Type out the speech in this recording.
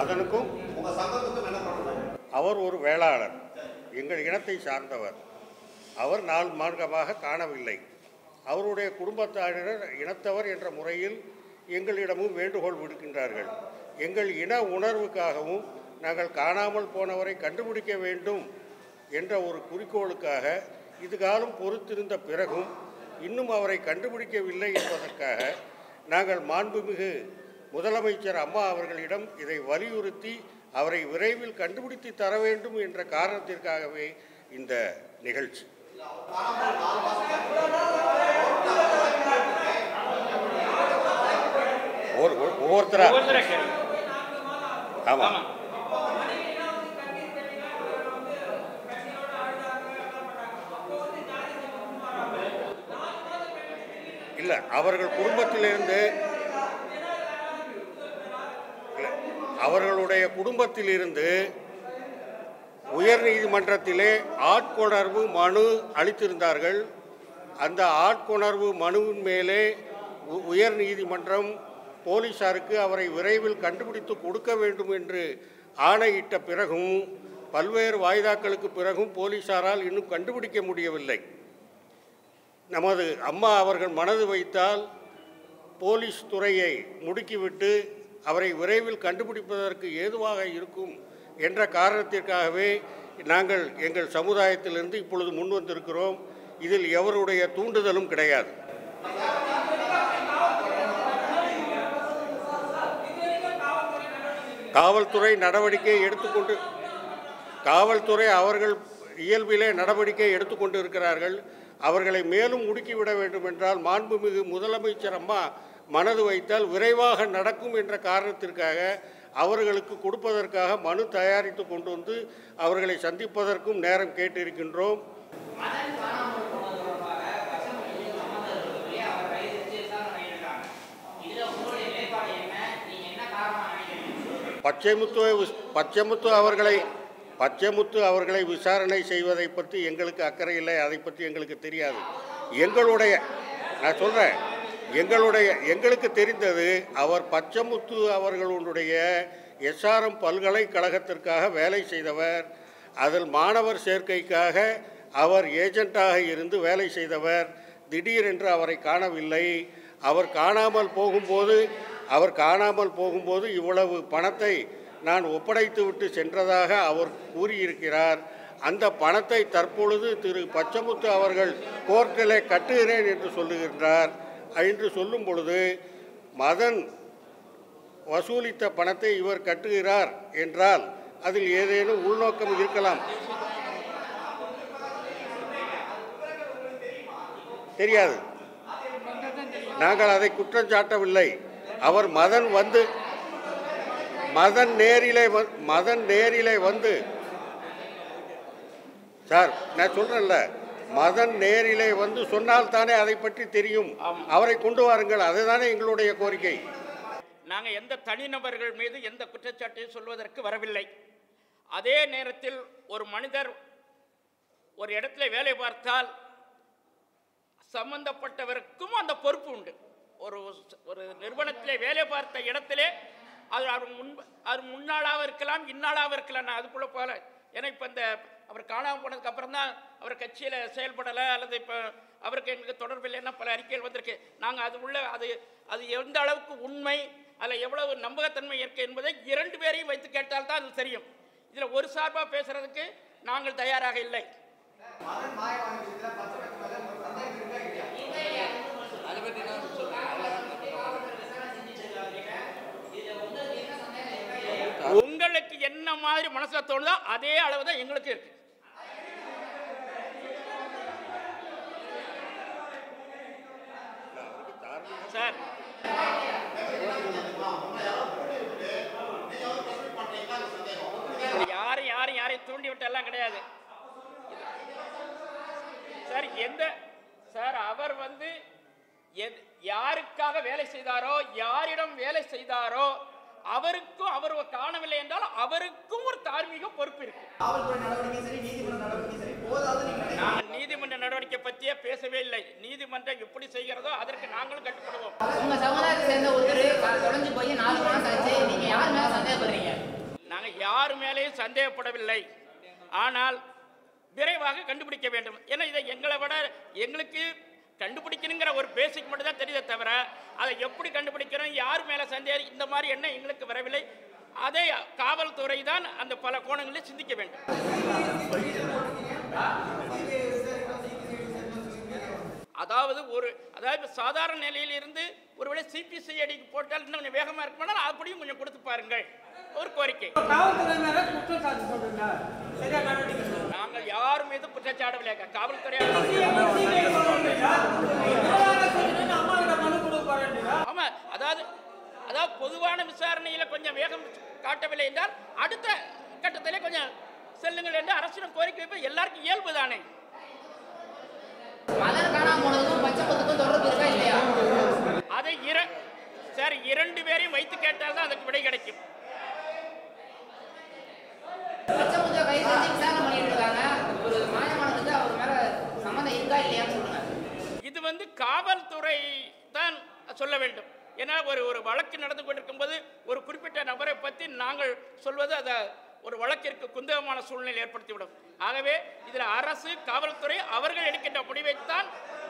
மதனுக்கும் உங்க சங்கத்துக்கும் என்ன தொடர்பு அவர் ஒரு வேளாளர் எங்கள் இனத்தை சார்ந்தவர் அவர் நாள் மார்க்கமாக காணவில்லை அவருடைய குடும்பத்தாரினர் இனத்தவர் என்ற முறையில் எங்களிடமும் வேண்டுகோள் விடுக்கின்றார்கள் எங்கள் இன உணர்வுக்காகவும் நாங்கள் காணாமல் போனவரை கண்டுபிடிக்க வேண்டும் என்ற ஒரு குறிக்கோளுக்காக இதுகாலம் பொறுத்திருந்த பிறகும் இன்னும் அவரை கண்டுபிடிக்கவில்லை என்பதற்காக நாங்கள் மாண்புமிகு முதலமைச்சர் அம்மா அவர்களிடம் இதை வலியுறுத்தி அவரை விரைவில் கண்டுபிடித்து தர வேண்டும் என்ற காரணத்திற்காகவே இந்த நிகழ்ச்சி ஒவ்வொரு- ஒவ்வொருத்தரா ஒவ்வொருத்தரா கேளு. ஆமாம் ஆமா இல்லை அவர்கள் குடும்பத்திலிருந்து இல்ல, அவர்களுடைய குடும்பத்திலிருந்து உயர் நீதிமன்றத்திலே ஆட்கொணர்வு மனு அளித்திருந்தார்கள் அந்த ஆட்கொணர்வு மனுவின் மேலே உ- உயர் நீதிமன்றம் போலீசாருக்கு அவரை விரைவில் கண்டுபிடித்து கொடுக்க வேண்டும் என்று ஆணையிட்ட பிறகும் பல்வேறு வாய்தாக்களுக்கு பிறகும் போலீசாரால் இன்னும் கண்டுபிடிக்க முடியவில்லை நமது அம்மா அவர்கள் மனது வைத்தால் போலீஸ் துறையை முடுக்கிவிட்டு அவரை விரைவில் கண்டுபிடிப்பதற்கு ஏதுவாக இருக்கும் என்ற காரணத்திற்காகவே நாங்கள் எங்கள் சமுதாயத்திலிருந்து இப்பொழுது முன் வந்திருக்கிறோம் இதில் எவருடைய தூண்டுதலும் கிடையாது காவல்துறை நடவடிக்கை எடுத்துக்கொண்டு காவல்துறை அவர்கள் இயல்பிலே நடவடிக்கை எடுத்துக்கொண்டு இருக்கிறார்கள் அவர்களை மேலும் முடுக்கிவிட வேண்டும் என்றால் மாண்புமிகு முதலமைச்சர் அம்மா மனது வைத்தால் விரைவாக நடக்கும் என்ற காரணத்திற்காக அவர்களுக்கு கொடுப்பதற்காக மனு தயாரித்து கொண்டு வந்து அவர்களை சந்திப்பதற்கும் நேரம் கேட்டிருக்கின்றோம் பச்சைமுத்து விஸ்- பச்சைமுத்து அவர்களை பச்சைமுத்து அவர்களை விசாரணை செய்வதை பற்றி எங்களுக்கு அக்கறை இல்லை அதை பற்றி எங்களுக்கு தெரியாது எங்களுடைய நான் சொல்கிறேன் எங்களுடைய எங்களுக்கு தெரிந்தது அவர் பச்சைமுத்து அவர்களுடைய எஸ்ஆர்எம் பல்கலைக்கழகத்திற்காக வேலை செய்தவர் அதில் மாணவர் சேர்க்கைக்காக அவர் ஏஜென்ட்டாக இருந்து வேலை செய்தவர் திடீரென்று அவரை காணவில்லை அவர் காணாமல் போகும்போது அவர் காணாமல் போகும்போது இவ்வளவு பணத்தை நான் ஒப்படைத்து விட்டு சென்றதாக அவர் கூறியிருக்கிறார் அந்த பணத்தை தற்பொழுது திரு பச்சமுத்து அவர்கள் கோர்ட்டிலே கட்டுகிறேன் என்று சொல்லுகின்றார் என்று சொல்லும் பொழுது மதன் வசூலித்த பணத்தை இவர் கட்டுகிறார் என்றால் அதில் ஏதேனும் உள்நோக்கம் இருக்கலாம் தெரியாது நாங்கள் அதை குற்றம் சாட்டவில்லை அவர் மதன் வந்து மதன் நேரிலே வ- மதன் நேரிலே வந்து சார் நான் சொல்றேன்ல மதன் நேரிலே வந்து சொன்னால் தானே அதை பற்றி தெரியும் ஆமா. அவரை கொண்டு வாருங்கள் அதுதானே எங்களுடைய கோரிக்கை நாங்க எந்த தனிநபர்கள் மீது எந்த குற்றச்சாட்டையும் சொல்வதற்கு வரவில்லை அதே நேரத்தில் ஒரு மனிதர் ஒரு இடத்துல வேலை பார்த்தால் சம்பந்தப்பட்டவருக்கும் அந்த பொறுப்பு உண்டு ஒரு ஒரு நிறுவனத்திலே வேலை பார்த்த இடத்திலே அது அவர் முன் அது முன்னாளாக இருக்கலாம் இன்னாளாக இருக்கலாம் நான் அதுக்குள்ளே போகல ஏன்னா இப்போ இந்த அவர் காணாமல் போனதுக்கு அப்புறம் தான் அவர் கட்சியில் செயல்படலை அல்லது இப்போ அவருக்கு எங்களுக்கு தொடர்பு இல்லைன்னா பல அறிக்கைகள் வந்திருக்கு நாங்கள் அது உள்ள அது அது எந்த அளவுக்கு உண்மை அதில் எவ்வளவு நம்பகத்தன்மை இருக்கு என்பதை இரண்டு பேரையும் வைத்து கேட்டால் தான் அது தெரியும் இதில் ஒரு சார்பாக பேசுறதுக்கு நாங்கள் தயாராக இல்லை உங்களுக்கு என்ன மாதிரி மனசுல தோணுதோ அதே அளவு தான் எங்களுக்கு இருக்கு சார் இது யாரும் யாரும் யாரையும் தூண்டி விட்டெல்லாம் கிடையாது சார் எந்த சார் அவர் வந்து எத்- யாருக்காக வேலை செய்தாரோ யாரிடம் வேலை செய்தாரோ அவருக்கும் அவர் காணவில்லை என்றால் அவருக்கும் ஒரு தார்மீக பொறுப்பு இருக்கு காவல்துறை நடவடிக்கை சரி நீதிமன்ற நடவடிக்கை சரி போதாது நீங்க நாங்கள் நீதிமன்ற நடவடிக்கை பற்றியே பேசவே இல்லை நீதிமன்றம் எப்படி செய்கிறதோ அதற்கு நாங்களும் கட்டுப்படுவோம் உங்க சமுதாயத்தை சேர்ந்த ஒருத்தர் தொலைஞ்சு போய் நாலு மாசம் ஆச்சு நீங்க யார் மேல சந்தேகப்படுறீங்க நாங்கள் யார் மேலேயும் சந்தேகப்படவில்லை ஆனால் விரைவாக கண்டுபிடிக்க வேண்டும் ஏன்னா இதை எங்களை விட எங்களுக்கு கண்டுபிடிக்கணுங்கிற ஒரு பேசிக் மட்டும் தான் தெரியுதே தவிர அதை எப்படி கண்டுபிடிக்கிறோம் யார் மேலே சந்தேகம் இந்த மாதிரி எண்ணம் எங்களுக்கு வரவில்லை அதை காவல்துறை தான் அந்த பல கோணங்களில் சிந்திக்க வேண்டும் அதாவது ஒரு அதாவது சாதாரண நிலையிலிருந்து ஒருவேளை சிபிசிஐடிக்கு போட்டால் இன்னும் கொஞ்சம் வேகமாக இருக்குமானால் அப்படியும் கொஞ்சம் கொடுத்து பாருங்கள் ஒரு கோரிக்கை காவல்துறை மேல குற்றம் சாட்டு சொல்றீங்க சரியா நடவடிக்கை சொல்லுங்க. நாங்கள் யார் மீது குற்றச்சாடவில்லை காவல்துறை அம்மாவிட மனு கொடுக்க போறேன் ஆமா அதாவது அதாவது பொதுவான விசாரணையில கொஞ்சம் வேகம் காட்டவில்லை என்றால் அடுத்த கட்டத்திலே கொஞ்சம் செல்லுங்கள் என்று அரசிடம் கோரிக்கை வைப்பது எல்லாருக்கும் இயல்பு தானே மலர் காணாம போனதுக்கும் பச்சை பத்துக்கும் தொடர்பு இருக்கா இல்லையா அதை இர சார் இரண்டு பேரையும் வைத்து கேட்டால் தான் அதுக்கு விடை கிடைக்கும் பச்சை முத்த கைது செஞ்சு விசாரணை பண்ணிட்டு இருக்காங்க ஒரு மாயமானதுக்கு அவர் மேல சம்மந்தம் இருக்கா இல்லையான்னு சொல்லுங்க இது வந்து காவல்துறை தான் சொல்ல வேண்டும் ஏன்னா ஒரு ஒரு வழக்கு நடந்து கொண்டிருக்கும் போது ஒரு குறிப்பிட்ட நபரை பற்றி நாங்கள் சொல்வது அதை ஒரு வழக்கிற்கு குந்தகமான சூழ்நிலை ஏற்படுத்திவிடும் ஆகவே இதில் அரசு காவல்துறை அவர்கள் எடுக்கின்ற முடிவைத்தான்